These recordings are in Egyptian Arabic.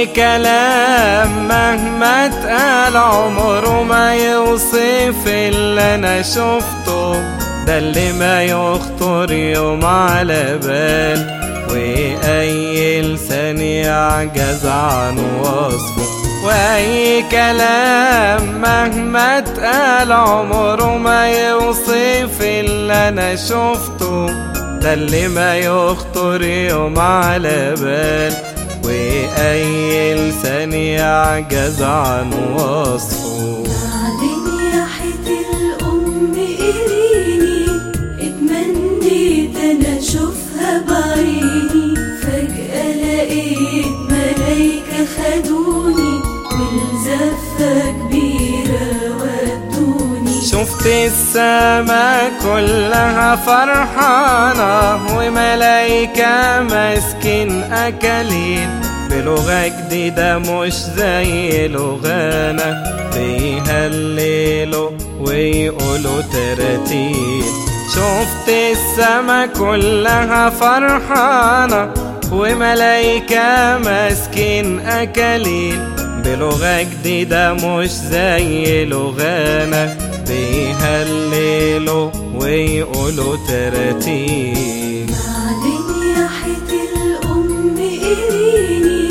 واي كلام مهما اتقال عمره ما يوصف اللي انا شفته ده اللي ما يخطر يوم على بال واي لسان يعجز عن وصفه واي كلام مهما اتقال عمره ما يوصف اللي انا شفته ده اللي ما يخطر يوم على بال واي لسان يعجز عن وصفه بعدين يا حيت الأم قريني اتمنيت أنا أشوفها بعيني فجأة لقيت ملايكة خدوني والزفة كبيرة ودوني شفت السما كلها فرحانة وملايكة ماسكين أكاليل بلغة جديدة مش زي لغانا بيهللوا ويقولوا تراتيل شفت السما كلها فرحانة وملايكة ماسكين أكاليل بلغة جديدة مش زي لغانا بيهللوا ويقولوا تراتيل بعدين يا حيت الأم قريني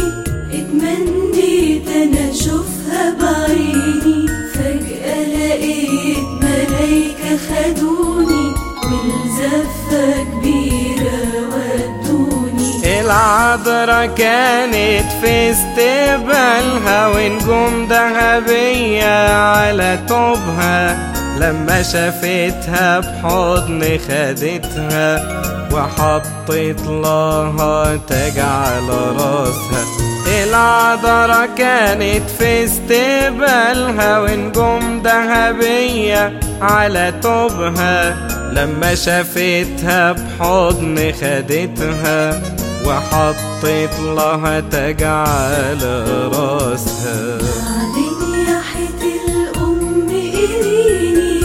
اتمنيت أنا أشوفها بعيني فجأة لقيت ملايكة خدوني والزفة كبيرة ودوني العذرة كانت في استقبالها ونجوم ذهبية على طوبها لما شافتها بحضن خدتها وحطت لها تاج على راسها العذرة كانت في استقبالها ونجوم ذهبية على طوبها لما شافتها بحضن خدتها وحطت لها تاج على راسها بعدين يا حيت الأم قريني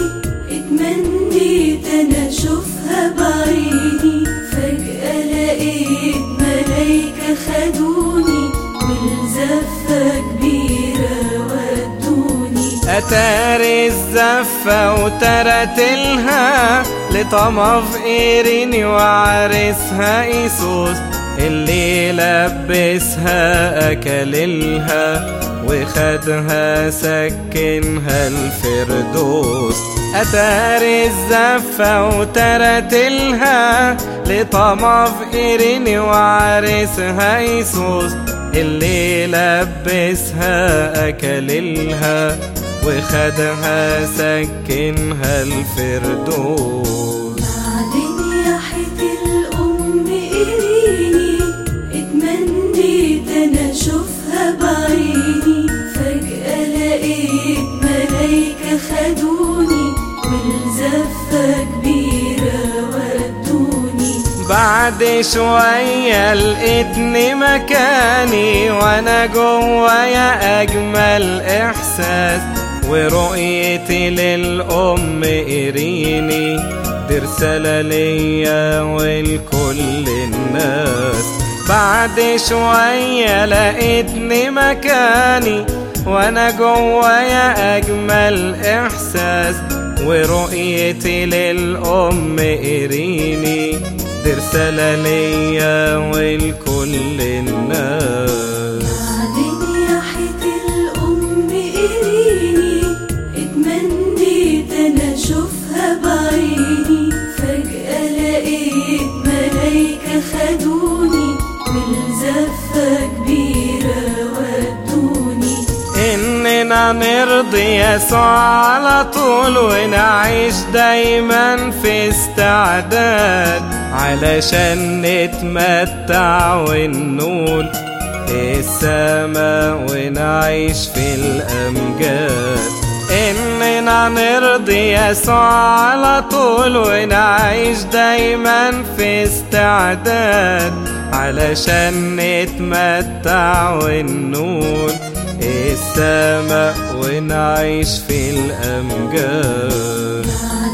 اتمنيت أنا أشوفها بعيني فجأة لقيت ملايكة خدوني والزفة كبيرة ودوني أتاري الزفة وترتلها لطمع في إيريني وعرسها إيسوس اللي لبسها أكللها وخدها سكنها الفردوس أتاري الزفة وترتلها لطمع في إيريني وعرسها إيسوس اللي لبسها أكللها وخدها سكنها الفردوس بعدين يا حيت الأم قريني اتمنيت أنا أشوفها بعيني فجأة لقيت ملايكة خدوني والزفة كبيرة ودوني بعد شوية لقيتني مكاني وانا جوايا اجمل احساس ورؤيتي للام قريني دي رسالة ليا ولكل الناس بعد شوية لقيتني مكاني وانا جوايا اجمل احساس ورؤيتي للام قريني دي رسالة ليا ولكل الناس بعدين يا حيت الأم قريني اتمنيت أنا أشوفها بعيني فجأة لقيت ملايكة خدوني والزفة كبيرة ودوني إننا نرضي يسوع على طول ونعيش دايما في استعداد علشان نتمتع وننول السما ونعيش في الأمجاد إننا نرضي يسوع على طول ونعيش دايما في استعداد علشان نتمتع وننول السما ونعيش في الأمجاد بعدين